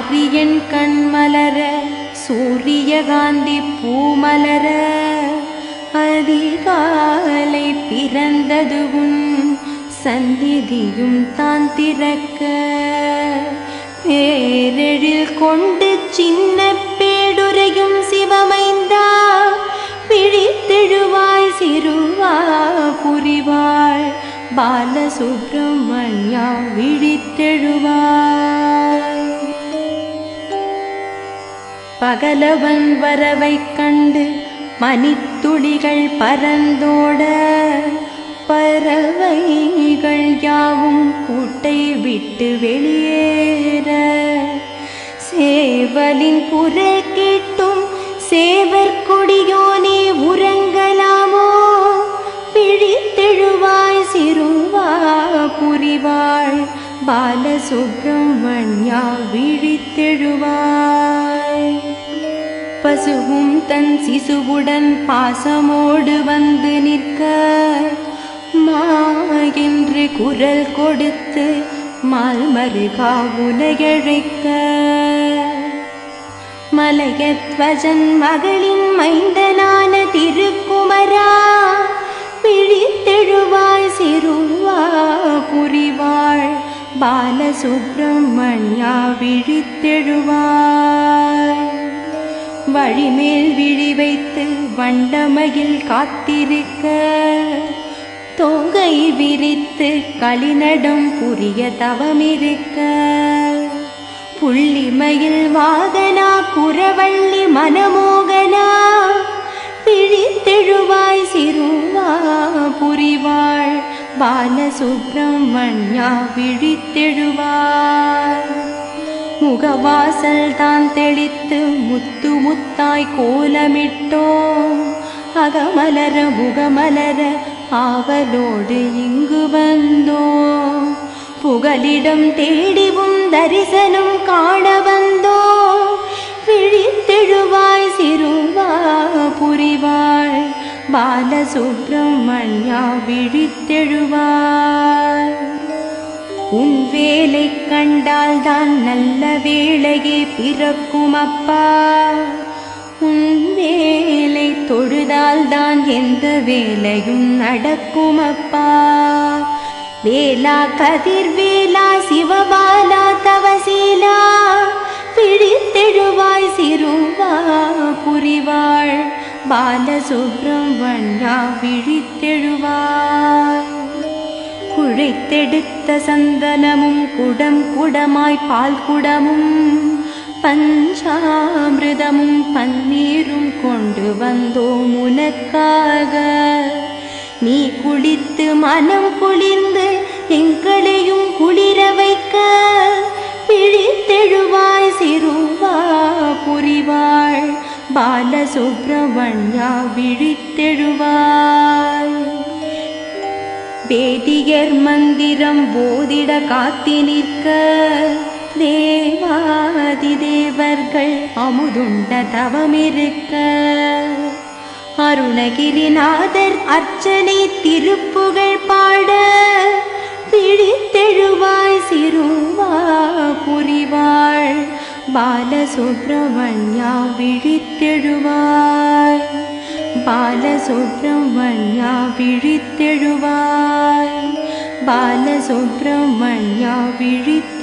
ஆரியன் கண்மலர சூரியகாந்தி பூமலர அதிகாலை பிறந்தது உன் சந்நிதியும் தான் திறக்க பேரெழில் கொண்டு சின்ன பேடுரையும் சிவமைந்தா விழித்தெழுவாய் சிறுவா புரிவாள் பாலசுப்ரமணியா விழித்தெழுவாய் பகலவன் வரவைக் கண்டு மணித்துளிகள் பறந்தோட பறவைகள் யாவும் கூட்டை விட்டு வெளியேற சேவலின் குரல் கேட்டும் சேவர் கொடியோனே உறங்கலாமோ பிழித்தெழுவாய் சிறுவா புரிவாள் பாலசுப்ரமணியா விழித்தெழுவாய் பசுவும் தன் சிசுவுடன் பாசமோடு வந்து நிற்க மா என்று குரல் கொடுத்து மால்மருகா உலகழைக்க மலையத்வஜன் மகளின் மைந்தனான திருக்குமரா பிழித்தெழுவாய் சிறுவா புரிவாள் பாலசுப்ரமணியா விழித்தெழுவாய் வழிமேல் விழி வைத்து வண்டமையில் காத்திருக்க தோகை விரித்து களிநடம் புரிய தவமிருக்க புள்ளிமயில் வாகனா குரவள்ளி மனமோகனா பிழித்தெழுவாய் சிறுவா புரிவாள் பாலசுப்ரமணியா விழித்தெழுவாய் முகவாசல் தான் தெளித்து முத்து முத்தாய் கோலமிட்டோம் அகமலர முகமலர ஆவலோடு இங்கு வந்தோம் புகலிடம் தேடிவும் தரிசனம் காண வந்தோம் விழித்தெழுவாய் சிறுவா புரிவாள் பாலசுப்ரமணியா விழித்தெழுவாய் உன் வேலை கண்டால் தான் நல்ல வேளையே பிறக்கும் அப்பா உன் வேலை தொழுதால் தான் எந்த வேலையும் நடக்கும் அப்பா வேலா கதிர்வேலா சிவபாலா தவசீலா பிழித்தெழுவாய் சிறுவா புரிவாள் பாலசுப்ரமணியா விழித்தெழுவாய் குழைத்தெடுத்த சந்தனமும் குடம் குடமாய் பால் குடமும் பஞ்சாமிர்தமும் பன்னீரும் கொண்டு வந்தோம் உனக்காக நீ குளித்து மனம் குளிர்ந்து எங்களையும் குளிர வைக்க பிழித்தெழுவாய் சிறுவா புரிவாள் பாலசுப்ரமணியா விழித்தெழுவாய் வேதியர் மந்திரம் போதிட காத்தி நிற்க தேவாதி தேவர்கள் அமுதுண்ட தவமிருக்க அருணகிரிநாதர் அர்ச்சனை திருப்புகழ் பாட பிழித்தெழுவாய் சிறுவா புரிவாள் பாலசுப்ரமணியா விழித்தெழுவாய் பாலசுப்ரமணியா விழித்தெழுவாய் பாலசுப்ரமணியா விழித்தெழுவாய்